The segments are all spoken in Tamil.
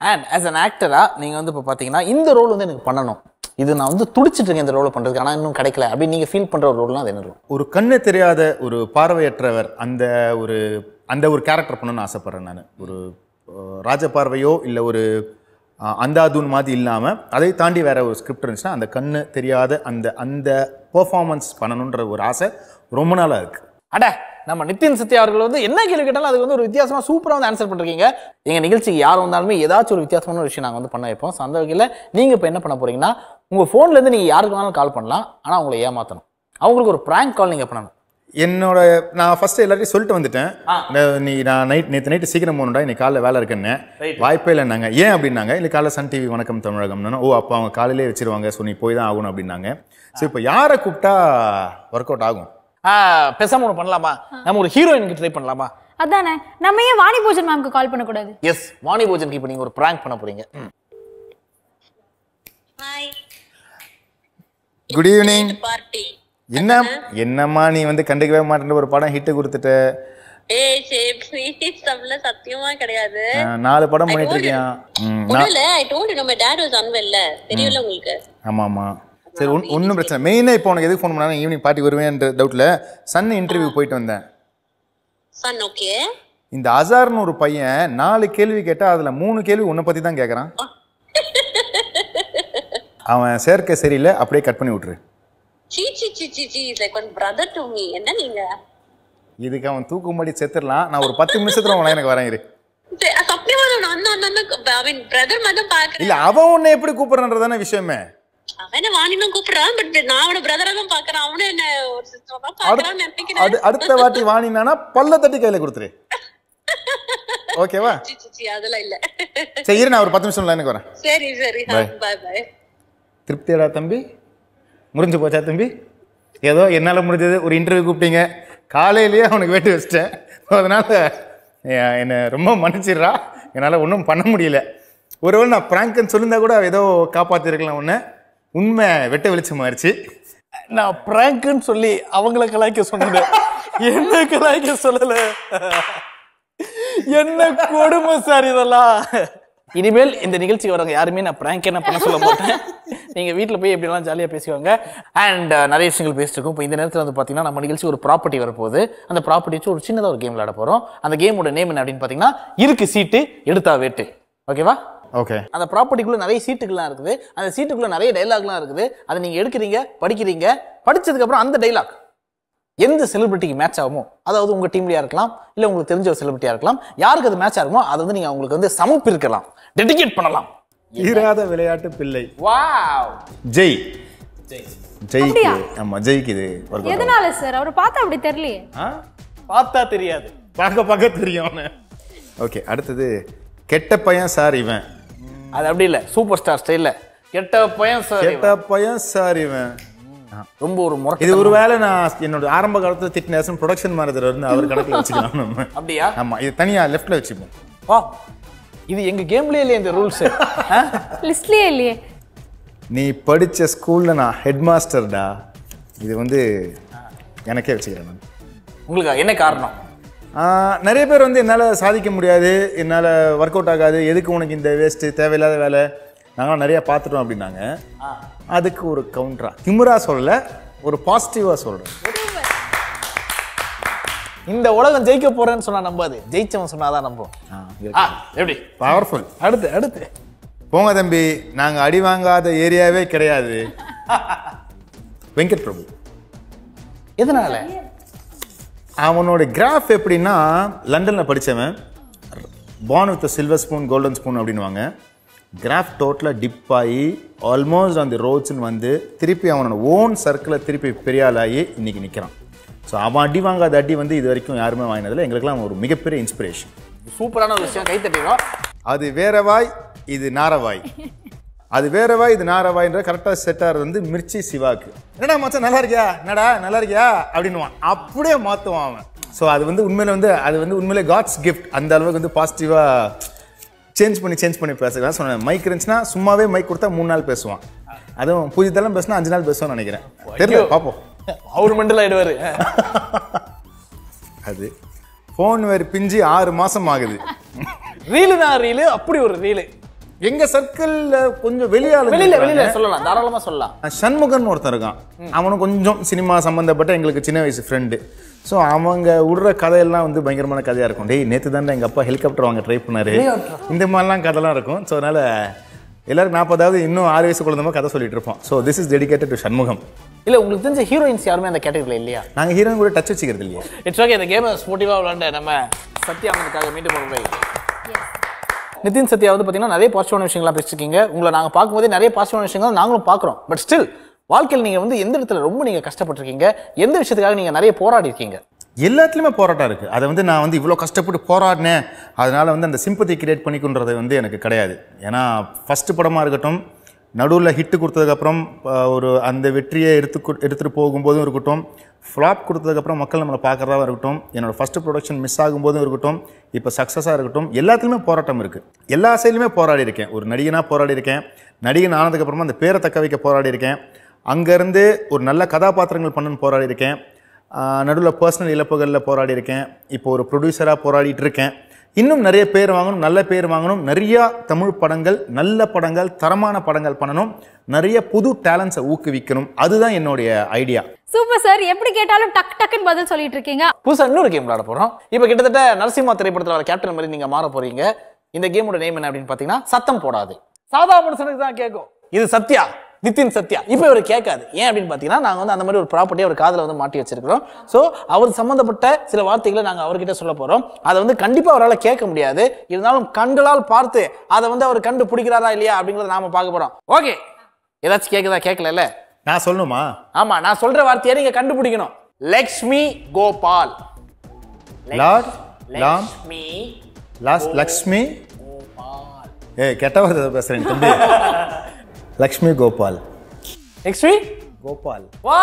அண்ட் ஆஸ் an ஆக்டரா நீங்க வந்து இப்போ பார்த்தீங்கன்னா இந்த ரோல் வந்து எனக்கு பண்ணணும் இது நான் வந்து துடிச்சிட்டு இருக்கேன் இந்த ரோலை பண்றதுக்கு ஆனால் இன்னும் கிடைக்கல அப்படின்னு நீங்க ஃபீல் பண்ற ஒரு ரோல்னா அது என்ன ரோல் ஒரு கண்ணு தெரியாத ஒரு பார்வையற்றவர் அந்த ஒரு அந்த ஒரு கேரக்டர் பண்ணணும்னு ஆசைப்பட்றேன் நான் ஒரு அஹ், ராஜபார்வையோ இல்லை ஒரு அஹ், அந்தாதூன் மாதிரி இல்லாமல் அதை தாண்டி வேற ஒரு ஸ்கிரிப்ட் இருந்துச்சுன்னா அந்த கண்ணு தெரியாத அந்த அந்த பெர்ஃபார்மன்ஸ் பண்ணணுன்ற ஒரு ஆசை ரொம்ப நாளாக இருக்குது அட நம்ம நிதின் சத்யா அவர்கள் வந்து என்ன கேள்வி கேட்டாலும் அதுக்கு வந்து ஒரு வித்தியாசமா சூப்பரா வந்து ஆன்சர் பண்ணிருக்கீங்க எங்க நிகழ்ச்சிக்கு யார் வந்தாலுமே ஏதாச்சும் ஒரு வித்தியாசமான ஒரு விஷயம் நாங்க வந்து பண்ண வைப்போம் ஸோ அந்த வகையில் நீங்க இப்போ என்ன பண்ண போறீங்கன்னா உங்க போன்ல இருந்து நீங்க யாருக்கு வேணாலும் கால் பண்ணலாம் ஆனா உங்களை ஏமாத்தணும் அவங்களுக்கு ஒரு பிராங்க் கால் நீங்க பண்ணணும் என்னோட நான் ஃபர்ஸ்ட் எல்லாத்தையும் சொல்லிட்டு வந்துட்டேன் இந்த- நீ நான் நைட் நேற்று நைட்டு சீக்கிரம் போகணுடா இன்னைக்கு காலைல வேலை இருக்குன்னு வாய்ப்பே இல்லைன்னாங்க ஏன் அப்படின்னாங்க இல்லை காலைல சன் டிவி வணக்கம் தமிழகம்னு ஓ அப்போ அவங்க காலையிலே வச்சிருவாங்க ஸோ நீ போய் தான் ஆகணும் அப்படின்னாங்க ஸோ இப்போ யாரை கூப்பிட்டா ஒர்க் அவுட் ஆகும் ஆ, பேசாம ஒன்று பண்ணலாமா நம்ம ஒரு ஹீரோயினுக்கு ட்ரை பண்ணலாமா அதானே நம்ம ஏன் வாணி பூஜன் மேம்க்கு கால் பண்ணக்கூடாது எஸ் வாணி போஜனுக்கு இப்போ நீங்க ஒரு பிராங்க் பண்ண போறீங்க ம். ஹாய் குட் ஈவினிங் பார்ட்டி என்ன என்னம்மா நீ வந்து கண்டுக்கவே மாட்டேன்ற ஒரு படம் ஹிட் கொடுத்துட்ட ஏய் சேஃப்டி ஸ்டப்ல சத்தியமா கிடையாது அஹ், நாலு படம் பண்ணிட்டு இருக்கேன் ம், நான் ஒண்ணுல ஐ டோல்ட் யூ நம்ம டாட் வாஸ் அன்வெல்ல தெரியல உங்களுக்கு ஆமாம் ஆமாம் சரி ஒன் ஒன்றும் பிரச்சனை மெயினாக இப்போ உனக்கு எதுக்கு ஃபோன் பண்ணா ஈவினிங் பார்ட்டி வருவேன்ற டவுட்டில் சன் இன்டர்வியூ போயிட்டு வந்தேன் சன் ஓகே இந்த அசார்னு ஒரு பையன் நாலு கேள்வி கேட்டா அதுல மூணு கேள்வி உன்னை பத்தி தான் கேட்கறான் அவன் சேர்க்க சரியில்லை அப்படியே கட் பண்ணி விட்டுரு see see see see see is like one brother to me என்ன நீங்க இதுக்கு அவன் தூக்கும்படி செத்துடலாம் நான் ஒரு பத்து நிமிஷத்துல அவன் எனக்கு வரேன் இரு சே, சத்தியமா நான் அண்ணா அண்ணா ஐ மீன் பிரதர் மாதிரி தான் பாக்குறேன் இல்ல அவன் உன்னை எப்படி கூப்பிடுறன்றதான விஷயமே அவன் என்ன வாணி தான் கூப்பிடுறான் பட் நான் அவன பிரதரா தான் பாக்குறேன் அவனும் என்ன ஒரு சிஸ்டர் தான் பாக்குறான்னு அடு நினைக்கிறேன் அடுத்த வாட்டி வாணினானா பல்ல தட்டி கையில கொடுத்துரு ஓகேவா சீ சீ சீ அதெல்லாம் இல்ல சரி இரு நான் ஒரு பத்து நிமிஷம் லைனுக்கு வரேன் சரி சரி Bye. பாய் பாய் திருப்தியாடா தம்பி முடிஞ்சு போச்சா தம்பி ஏதோ என்னால் முடிஞ்சது ஒரு இன்டர்வியூ கூப்பிட்டீங்க காலையிலேயே அவனுக்கு வேட்டு வச்சிட்டேன் அதனால் என்னை ரொம்ப மன்னிச்சிடுறா என்னால் ஒன்றும் பண்ண முடியல ஒருவேளை நான் பிராங்க்னு சொல்லியிருந்தா கூட ஏதோ காப்பாற்றிருக்கலாம் ஒன்று உண்மை வெட்ட வெளிச்சமாயிருச்சு நான் பிராங்க்னு சொல்லி அவங்கள கலாய்க்க சொன்னது என்ன கலாய்க்க சொல்லல என்ன கொடுமை சார் இதெல்லாம் இனிமேல் இந்த நிகழ்ச்சி வரவங்க யாருமே நான் பிராங்க் என்ன பண்ண சொல்ல மாட்டேன் நீங்க வீட்டில் போய் எப்படிலாம் ஜாலியாக பேசுவாங்க அண்ட் நிறைய விஷயங்கள் பேசிட்டு இருக்கோம் இப்போ இந்த நேரத்தில் வந்து பார்த்தீங்கன்னா நம்ம நிகழ்ச்சி ஒரு ப்ராப்பர்ட்டி வரப்போகுது அந்த ப்ராப்பர்ட்டி வச்சு ஒரு சின்னதாக ஒரு கேம் விளையாட போகிறோம் அந்த கேமோட நேம் என்ன அப்படின்னு பார்த்தீங்கன்னா இருக்கு சீட்டு எடுத்தா வேட்டு ஓகேவா ஓகே அந்த ப்ராப்பர்ட்டிக்குள்ள நிறைய சீட்டுகள்லாம் இருக்குது அந்த சீட்டுக்குள்ள நிறைய டைலாக்லாம் இருக்குது அதை நீங்க எடுக்கிறீங்க படிக்கிறீங்க படிச்சதுக்கு அப்புறம் அந்த டைலாக் எந்த செலிபிரிட்டிக்கு மேட்ச் ஆகுமோ அதாவது உங்க டீம்லயா இருக்கலாம் இல்ல உங்களுக்கு தெரிஞ்ச ஒரு செலிபிரிட்டியா இருக்கலாம் யாருக்கு அது மேட்ச் ஆகுமோ அதை வந்து நீங்க அவங்களுக்கு வந்து சமர்ப்பிக்கலாம் டெடிகேட் பண்ணலாம் ஈராத விளையாட்டு பிள்ளை வாவ் ஜெய் ஜெய்க்கு ஆமா ஜெய்க்கு இது work out ஆகும். எதனால சார் அவர் பார்த்தா அப்படி தெரியலையே ஆ பார்த்தா தெரியாது பார்க்க பார்க்க தெரியும் ஓகே அடுத்தது கெட்ட பையன் சார் இவன் அது அப்படி இல்ல சூப்பர் ஸ்டார் ஸ்டைல்ல கெட்ட பையன் சார் கெட்ட பையன் சார் இவன் ரொம்ப ஒரு முறை இது ஒருவேளை நான் என்னோட ஆரம்ப காலத்துல திட்டின ப்ரொடக்ஷன் மேனேஜர் வந்து அவர் கணக்குல வச்சுக்கலாம் நம்ம அப்படியா ஆமா இது தனியா லெஃப்ட்ல வச்சுப்போம் வா இது எங்க கேம்லயே இல்லையே இந்த ரூல்ஸ் லிஸ்ட்லயே இல்லையே நீ படிச்ச ஸ்கூல்ல நான் ஹெட் மாஸ்டர்டா இது வந்து எனக்கே வச்சுக்கிறேன் நான் உங்களுக்கு என்ன காரணம் ஆஹ், நிறைய பேர் வந்து என்னால் சாதிக்க முடியாது என்னால் ஒர்க் அவுட் ஆகாது எதுக்கு உனக்கு இந்த வேஸ்ட்டு தேவையில்லாத வேலை நாங்களாம் நிறையா பார்த்துட்டோம் அப்படின்னாங்க அதுக்கு ஒரு கவுண்டரா திமிரா சொல்லல ஒரு பாசிட்டிவாக சொல்கிறேன் இந்த உலகம் ஜெயிக்க போறேன்னு சொன்னா நம்பாது ஜெயிச்சவன் சொன்னாதான் நம்பும் ஆ, எப்படி பவர்ஃபுல் அடுத்து அடுத்து போங்க தம்பி நாங்கள் அடி வாங்காத ஏரியாவே கிடையாது வெங்கட் பிரபு எதனால அவனோட கிராஃப் எப்படின்னா லண்டனில் படித்தவன் born with silver spoon golden spoon அப்படின்வாங்க கிராஃப் டோட்டலாக டிப் ஆகி ஆல்மோஸ்ட் அந்த ரோட்ஸ்னு வந்து திருப்பி அவனோட ஓன் சர்க்கிளில் திருப்பி பெரிய ஆளாகி இன்னைக்கு நிற்கிறான் ஸோ அவன் அடி வாங்காத அடி வந்து இது வரைக்கும் யாருமே வாங்கினதில்ல எங்களுக்கெல்லாம் அவன் ஒரு மிகப்பெரிய இன்ஸ்பிரேஷன் சூப்பரான ஒரு விஷயம் கை தட்டிடுவோம் அது வேற வாய் இது நாரவாய் அது வேற வாய் இது நாரவாய்ன்ற கரெக்டாக செட் ஆகிறது வந்து மிர்ச்சி சிவாக்கு என்னடா மச்சான் நல்லா இருக்கியா என்னடா நல்லா இருக்கியா அப்படின்னுவான் அப்படியே மாற்றுவான் அவன் ஸோ அது வந்து உண்மையில வந்து அது வந்து உண்மையிலே காட்ஸ் கிஃப்ட் அந்த அளவுக்கு வந்து பாசிட்டிவாக சேஞ்ச் பண்ணி சேஞ்ச் பண்ணி பேசுகிறேன் சொன்னேன் மைக் இருந்துச்சுன்னா சும்மாவே மைக் கொடுத்தா மூணு நாள் பேசுவான் அதுவும் பூஜ்யத்தெல்லாம் பேசினா அஞ்சு நாள் பேசுவான்னு நினைக்கிறேன் தெரியல பார்ப்போம் அவர் மெண்டல் ஆயிடுவாரு அது ஃபோன் வேறு பிஞ்சு ஆறு மாதம் ஆகுது ரீலு தான் ரீலு அப்படி ஒரு ரீலு எங்க சர்க்கிள்ல கொஞ்சம் வெளியாளு வெளியில வெளியில சொல்லலாம் தாராளமா சொல்லலாம் சண்முகன் ஒருத்தன் இருக்கான் அவனும் கொஞ்சம் சினிமா சம்மந்தப்பட்ட எங்களுக்கு சின்ன வயசு ஃப்ரெண்டு ஸோ அவங்க விடுற கதையெல்லாம் வந்து பயங்கரமான கதையாக இருக்கும் டேய் நேற்று தானே எங்கள் அப்பா ஹெலிகாப்டர் வாங்க ட்ரை பண்ணாரு இந்த மாதிரிலாம் கதைலாம் இருக்கும் ஸோ அதனால் எல்லாரும் நாற்பதாவது இன்னும் ஆறு வயசு குழந்தை மாதிரி கதை சொல்லிட்டு இருப்போம் so this is dedicated to Shanmugam இல்ல உங்களுக்கு தெரிஞ்ச ஹீரோயின்ஸ் யாருமே அந்த கேட்டகரியில் இல்லையா நாங்கள் ஹீரோயின் கூட டச் வச்சுக்கிறது இல்லையா இட்ஸ் ஓகே இந்த கேமை ஸ்போர்ட்டிவாக விளாண்ட நம்ம சத்யா அவனுக்காக மீண்டும் ஒரு முறை நிதின் சத்யா வந்து பார்த்தீங்கன்னா நிறைய பாசிட்டிவான விஷயங்கள்லாம் பேசிருக்கீங்க உங்களை நாங்கள் பார்க்கும்போதே நிறைய பாசிட்டிவான விஷயங்கள் நாங்களும் பார்க்குறோம் பட் ஸ்டில் வாழ்க்கையில் நீங்கள் வந்து எந்த இடத்துல ரொம்ப நீங்கள் கஷ்டப்பட்டிருக்கீங்க எந்த விஷயத்துக்காக நீங்கள் நிறைய போராடி இருக்கீங்க எல்லாத்துலேயுமே போராட்டம் இருக்குது அதை வந்து நான் வந்து இவ்வளோ கஷ்டப்பட்டு போராடினேன் அதனால் வந்து அந்த சிம்பத்தி கிரியேட் பண்ணிக்கொன்றது வந்து எனக்கு கிடையாது ஏன்னா ஃபஸ்ட்டு படமாக இருக்கட்டும் நடுவில் ஹிட்டு கொடுத்ததுக்கப்புறம் அஹ், ஒரு அந்த வெற்றியை எடுத்து எடுத்துகிட்டு போகும்போதும் இருக்கட்டும் ஃப்ளாப் கொடுத்ததுக்கப்புறம் மக்கள் நம்மளை பார்க்குறதா இருக்கட்டும் என்னோடய ஃபஸ்ட்டு ப்ரொடக்ஷன் மிஸ் ஆகும்போதும் இருக்கட்டும் இப்போ சக்ஸஸாக இருக்கட்டும் எல்லாத்துலேயுமே போராட்டம் இருக்குது எல்லா சைட்லையுமே போராடி இருக்கேன் ஒரு நடிகனாக போராடி இருக்கேன் நடிகன் ஆனதுக்கப்புறமா அந்த பேரை தக்க வைக்க போராடி இருக்கேன் அங்கேருந்து ஒரு நல்ல கதாபாத்திரங்கள் பண்ணணும்னு போராடி இருக்கேன் நடுவில் பர்சனல் இழப்புகளில் போராடி இருக்கேன் இப்போ ஒரு ப்ரொடியூசராக போராடிட்டு இருக்கேன் இன்னும் நிறைய பேர் வாங்கணும் நல்ல பேர் வாங்கணும் நிறையா தமிழ் படங்கள் நல்ல படங்கள் தரமான படங்கள் பண்ணணும் நிறைய புது டேலண்ட்ஸை ஊக்குவிக்கணும் அதுதான் என்னுடைய ஐடியா சூப்பர் சார் எப்படி கேட்டாலும் டக் டக்குன்னு பதில் சொல்லிட்டு இருக்கீங்க புதுசாக இன்னொரு கேம் விளையாட போகிறோம் இப்போ கிட்டத்தட்ட நரசிம்மா திரைப்படத்தில் வர கேப்டன் மாதிரி நீங்கள் மாற போறீங்க இந்த கேமோட நேம் என்ன அப்படின்னு பார்த்தீங்கன்னா சத்தம் போடாது சாதா மனுஷனுக்கு தான் கேட்கும் இது சத்யா நிதின் சத்யா இப்போ இவர் கேட்காது ஏன் அப்படின்னு பார்த்தீங்கன்னா நாங்கள் வந்து அந்த மாதிரி ஒரு ப்ராப்பர்ட்டியை அவர் காதில் வந்து மாட்டி வச்சிருக்கிறோம் ஸோ அவர் சம்மந்தப்பட்ட சில வார்த்தைகளை நாங்கள் அவர்கிட்ட சொல்ல போகிறோம் அதை வந்து கண்டிப்பாக அவரால் கேட்க முடியாது இருந்தாலும் கண்களால் பார்த்து அதை வந்து அவர் கண்டு பிடிக்கிறாரா இல்லையா அப்படிங்கிறத நாம பார்க்க போகிறோம் ஓகே ஏதாச்சும் கேட்குதா கேட்கல நான் சொல்லணுமா ஆமா நான் சொல்ற வார்த்தையை நீங்க கண்டுபிடிக்கணும் லக்ஷ்மி கோபால் லார்ட் லாம் லக்ஷ்மி லாஸ் லக்ஷ்மி ஏ கெட்ட வார்த்தை பேசுகிறேன் தம்பி லக்ஷ்மி கோபால் லக்ஷ்மி கோபால் வா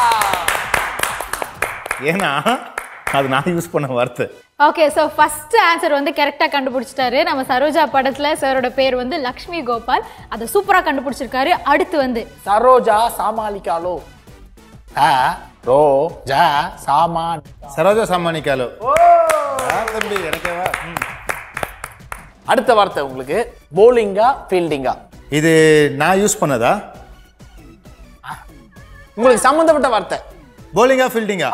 ஏன்னா அது நான் யூஸ் பண்ண வார்த்தை ஓகே ஸோ ஃபர்ஸ்ட் ஆன்சர் வந்து கரெக்டாக கண்டுபிடிச்சிட்டாரு நம்ம சரோஜா படத்துல சாரோட பேர் வந்து லக்ஷ்மி கோபால் அதை சூப்பராக கண்டுபிடிச்சிருக்காரு அடுத்து வந்து சரோஜா சாமாலிக்காலோ ஆ ரோ ஜா சாமான் சரோஜா சாமானிக்காலோ யார் தம்பி எனக்கேவா ம். அடுத்த வார்த்தை உங்களுக்கு போலிங்கா ஃபீல்டிங்கா இது நான் யூஸ் பண்ணதா உங்களுக்கு சம்பந்தப்பட்ட வார்த்தை போலிங்கா ஃபீல்டிங்கா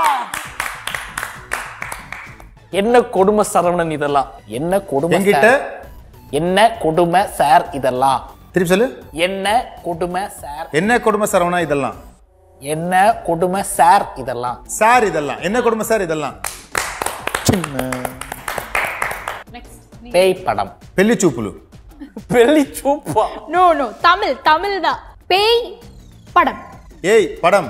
என்ன கொடுமை சரவணன் இதெல்லாம் என்ன கொடுமை என்கிட்ட சார்? என்ன கொடுமை சார் இதெல்லாம் திருப்பி சொல்லு என்ன கொடுமை சார் என்ன கொடுமை சரவணா இதெல்லாம் என்ன கொடுமை சார் இதெல்லாம் சார் இதெல்லாம் என்ன கொடுமை சார் இதெல்லாம் பேய் படம் பெல்லி சூப்புலு பெள்ளி சூப்பா நோ நோ தமிழ் தமிழ் தான் பேய் படம் ஏய் படம்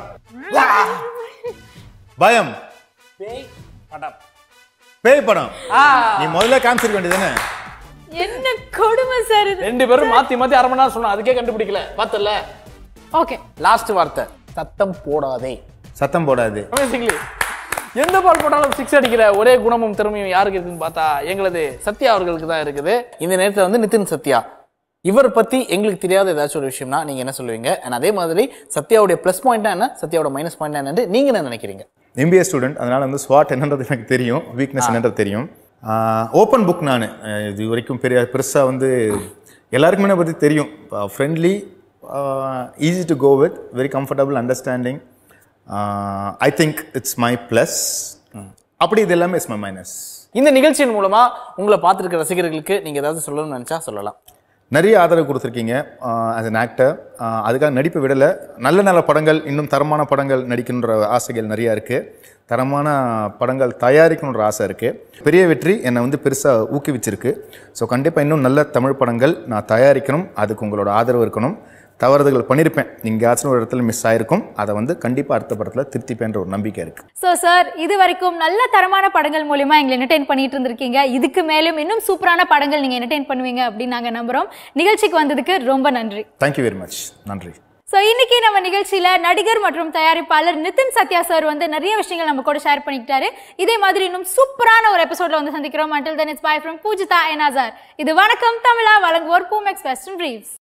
பயம் பேய் படம் பேய் படம் ஆ நீ முதல்ல காமிச்சிருக்க வேண்டியதானே என்ன கொடுமை சார் இது ரெண்டு பேரும் மாத்தி மாத்தி அரை மணி நேரம் சொன்னோம் அதுக்கே கண்டுபிடிக்கல பார்த்தல ஓகே லாஸ்ட் வார்த்தை சத்தம் போடாதே சத்தம் போடாது Amazingly. எந்த பால் போட்டாலும் சிக்ஸ் அடிக்கிற ஒரே குணமும் திறமையும் யாருக்கு இருக்குன்னு பார்த்தா எங்களது சத்யா அவர்களுக்கு தான் இருக்குது இந்த நேரத்தில் வந்து நிதின் சத்யா இவர் பத்தி எங்களுக்கு தெரியாத ஏதாச்சும் ஒரு விஷயம்னா நீங்க என்ன சொல்லுவீங்க அண்ட் அதே மாதிரி சத்யாவுடைய ப்ளஸ் பாயிண்ட் என்ன சத்யாவோட மைனஸ் பாயிண்ட் என்னன்னு நீங்க என்ன நினைக்கிறீங்க எம்பிஏ ஸ்டூடெண்ட் அதனால வந்து ஸ்வாட் என்னன்றது எனக்கு தெரியும் வீக்னஸ் என்னன்றது தெரியும் ஓப்பன் புக் நான் இது வரைக்கும் பெரிய பெருசாக வந்து எல்லாருக்குமே என்னை பற்றி தெரியும் friendly easy to go with very comfortable understanding I think it's my plus அப்படி இது எல்லாமே இட்ஸ் மை மைனஸ் இந்த நிகழ்ச்சியின் மூலமா உங்களை பார்த்துருக்க ரசிகர்களுக்கு நீங்க ஏதாவது சொல்லணும்னு நினைச்சா சொல்லலாம் நிறைய ஆதரவு கொடுத்துருக்கீங்க ஆஸ் an ஆக்டர் அதுக்காக நடிப்பு விடலை நல்ல நல்ல படங்கள் இன்னும் தரமான படங்கள் நடிக்கணுன்ற ஆசைகள் நிறையா இருக்குது தரமான படங்கள் தயாரிக்கணுன்ற ஆசை இருக்குது பெரிய வெற்றி என்னை வந்து பெருசாக ஊக்குவிச்சிருக்கு ஸோ கண்டிப்பாக இன்னும் நல்ல தமிழ் படங்கள் நான் தயாரிக்கணும் அதுக்கு உங்களோட ஆதரவு இருக்கணும் தவறுதல்கள் பண்ணியிருப்பேன் எங்கேயாச்சும் ஒரு இடத்துல மிஸ் ஆயிருக்கும் அதை வந்து கண்டிப்பாக அடுத்த படத்தில் திருத்திப்பேன்ற ஒரு நம்பிக்கை இருக்குது ஸோ சார் இது வரைக்கும் நல்ல தரமான படங்கள் மூலியமா எங்களை என்டர்டெயின் பண்ணிட்டு இருந்திருக்கீங்க இதுக்கு மேலும் இன்னும் சூப்பரான படங்கள் நீங்க என்டர்டெயின் பண்ணுவீங்க அப்படின்னு நாங்க நம்புறோம் நிகழ்ச்சிக்கு வந்ததுக்கு ரொம்ப நன்றி தேங்க்யூ வெரி மச் நன்றி ஸோ இன்னைக்கு நம்ம நிகழ்ச்சியில நடிகர் மற்றும் தயாரிப்பாளர் நிதின் சத்யா சார் வந்து நிறைய விஷயங்கள் நம்ம கூட ஷேர் பண்ணிக்கிட்டாரு இதே மாதிரி இன்னும் சூப்பரான ஒரு எபிசோட்ல வந்து சந்திக்கிறோம் until then it's bye from Poojitha எனாசார் இது வணக்கம் தமிழா வழங்குவோர் பூமெக்ஸ் வெஸ்டர்ன் பிரீவ்ஸ்